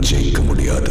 ஜெயிக்க முடியாது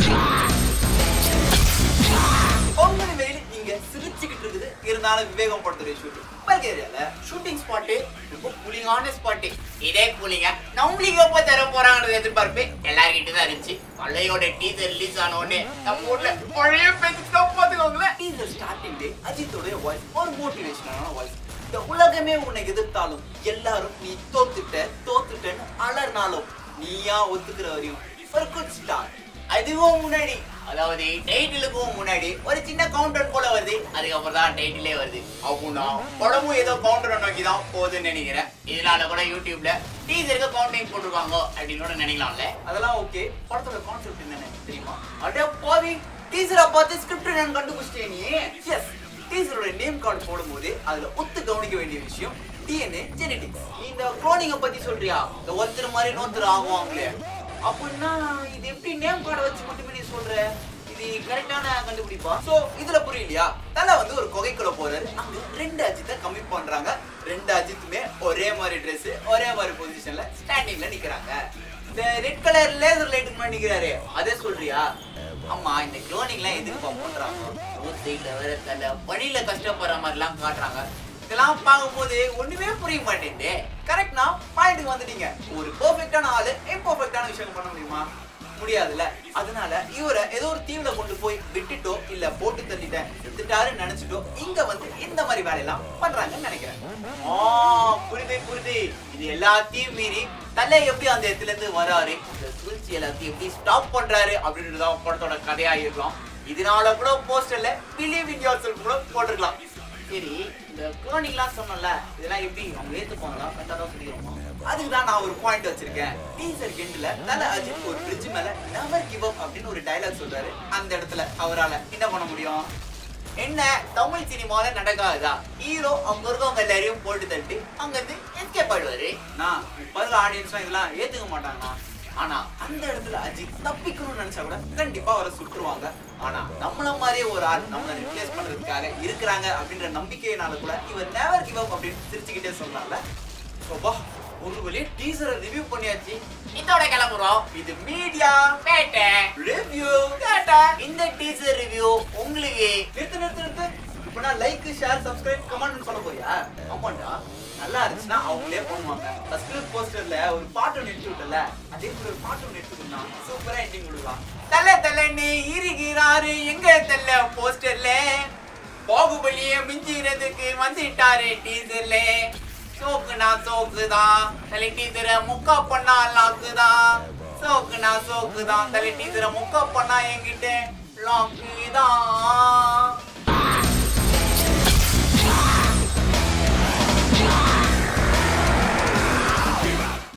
பொங்கல் வெயில் இங்க சிரிச்சுக்கிட்டு இருக்குது இருந்தாலும் விவேகம் படத்துடைய ஷூட்டிங் பல்கேரியால ஷூட்டிங் ஸ்பாட்டு ரொம்ப கூலிங்கான ஸ்பாட்டு இதே கூலிங்க நம்மளுக்கு எப்போ தர போறாங்கன்றது எதிர்பார்ப்பு எல்லார்கிட்ட தான் இருந்துச்சு பழையோட டீசர் ரிலீஸ் ஆன உடனே நம்ம ஊர்ல பழைய பேச்சு தான் பார்த்துக்கோங்களேன் டீசர் ஸ்டார்டிங் டே அஜித்தோடைய வாய்ஸ் ஒரு மோட்டிவேஷனான வாய்ஸ் இந்த உலகமே உன்னை எதிர்த்தாலும் எல்லாரும் நீ தோத்துட்ட தோத்துட்டன்னு அலர்னாலும் நீயா ஒத்துக்கிற வரையும் ஒரு குட் ஸ்டார்ட் அதுவும் முன்னாடி அதாவது டைட்டிலுக்கும் முன்னாடி ஒரு சின்ன கவுண்டர் போல வருது அதுக்கப்புறம் தான் டைட்டிலே வருது அப்படின்னா படமும் ஏதோ கவுண்டரை நோக்கி தான் போகுதுன்னு நினைக்கிறேன் இதனால கூட யூடியூப்ல டீசருக்கு கவுண்டிங் போட்டிருக்காங்க அப்படின்னு கூட நினைக்கலாம்ல அதெல்லாம் ஓகே படத்தோட கான்செப்ட் என்னன்னு தெரியுமா அட பாவி டீசரை பார்த்து ஸ்கிரிப்ட் நான் கண்டுபிடிச்சிட்டே நீ எஸ் டீசரோட நேம் கார்டு போடும்போது அதுல ஒத்து கவனிக்க வேண்டிய விஷயம் டிஎன்ஏ ஜெனடிக்ஸ் நீ இந்த குளோனிங்க பத்தி சொல்றியா இந்த ஒருத்தர் மாதிரி இன்னொருத்தர் ஆகுவாங்களே அப்படின்னா இது எப்படி நேம் கார்டை வச்சு மட்டுமே நீ சொல்ற இது கரெக்டான கண்டுபிடிப்பா சோ இதுல புரியலையா தலை வந்து ஒரு குகைக்குள்ள போறாரு அங்க ரெண்டு அஜித்தை கம்மி பண்றாங்க ரெண்டு அஜித்துமே ஒரே மாதிரி Dress ஒரே மாதிரி பொசிஷன்ல ஸ்டாண்டிங்ல நிக்கிறாங்க இந்த ரெட் கலர் லேசர் லைட்டுக்கு முன்னாடி நிக்கிறாரு அதே சொல்றியா ஆமா இந்த குளோனிங்லாம் எதுக்கு பண்றாங்க ரோட் சைட்ல வேற தல பணியில கஷ்டப்படுற மாதிரிலாம் காட்டுறாங்க இதெல்லாம் பார்க்கும்போது ஒண்ணுமே புரிய மாட்டேங்குது கரெக்ட்னா பாயிண்ட்டுக்கு வந்துட்டீங்க ஒரு பெர்ஃபெக்ட்டான ஆளு இம்பர்ஃபெக்ட்டான விஷயம் பண்ண முடியுமா முடியாதுல்ல அதனால இவரை ஏதோ ஒரு தீவுல கொண்டு போய் விட்டுட்டோ இல்ல போட்டு தள்ளிட்டேன் செத்துட்டாருன்னு நினைச்சிட்டோ இங்க வந்து இந்த மாதிரி வேலையெல்லாம் பண்றாங்கன்னு நினைக்கிறேன் ஆ புரியுது புரியுது இது எல்லாத்தையும் மீறி தலை எப்படி அந்த இடத்துல இருந்து வராரு இந்த சூழ்ச்சி எல்லாத்தையும் எப்படி ஸ்டாப் பண்றாரு அப்படின்றது தான் படத்தோட கதையா இருக்கலாம் இதனால கூட போஸ்டர்ல பிலீவ் இன் யோர் செல்ஃப் கூட போட்டிருக்கலாம் சரி இந்த குளோனிங்லாம் சொன்னல இதெல்லாம் எப்படி அவங்க ஏத்துப்பாங்களா கரெக்டாக தான் சொல்லிடுவோமா அதுக்கு தான் நான் ஒரு பாயிண்ட் வச்சிருக்கேன் டீசர் எண்ட்ல தல அஜித் ஒரு பிரிட்ஜ் மேல நெவர் கிவ் அப் அப்படின்னு ஒரு டயலாக் சொல்றாரு அந்த இடத்துல அவரால என்ன பண்ண முடியும் என்ன தமிழ் சினிமால நடக்காதா ஹீரோ அங்க இருக்கவங்க எல்லாரையும் போட்டு தட்டி அங்க இருந்து எஸ்கேப் ஆயிடுவாரு நான் இப்ப இருக்க ஆடியன்ஸ் இதெல்லாம் ஏத்துக்க மாட்டாங்கண்ணா ஆனா அந்த இடத்துல அஜித் தப்பிக்கணும்னு நினைச்சா கூட கண்டிப்பா அவரை சுட்டுருவாங்க ஆனா நம்மள மாதிரியே ஒரு ஆள் நம்மளை ரிப்ளேஸ் பண்றதுக்காக இருக்கிறாங்க அப்படின்ற நம்பிக்கையினால கூட இவர் நெவர் கிவ் அப் அப்படின்னு சிரிச்சுக்கிட்டே சொல்றாங்க சோபா ஒரு வழியே டீசரை ரிவ்யூ பண்ணியாச்சு இதோட கிளம்புறோம் இது மீடியா பேட்டை ரிவ்யூ டாடா. இந்த டீசர் ரிவ்யூ உங்களுக்கு நிறுத்து நிறுத்து நிறுத்து இப்போ நான் லைக் ஷேர் சப்ஸ்கிரைப் கமெண்ட் சொல்ல போறியா ஆமாண்டா நல்லா இருந்துச்சுன்னா அவங்களே பண்ணுவாங்க ஃபர்ஸ்ட் போஸ்டர்ல ஒரு பாட்டு ஒன்று எடுத்து விட்டல அதே மாதிரி ஒரு பாட்டு ஒன்று எடுத்துக்கிட்டா சூப்பரா எண்டிங் கொடுக்கலாம் தல தலன்னு இருக்கிறாரு எங்க தல்ல போஸ்டர்ல பாகுபலிய மிஞ்சிறதுக்கு வந்துட்டாரு டீசர்ல சோக்குனா சோக்குதான் தலை டீசர முக்கா பண்ணா லாக்குதான் சோக்குனா சோக்குதான் தலை டீசர முக்கா பண்ணா என்கிட்ட லாக்குதான்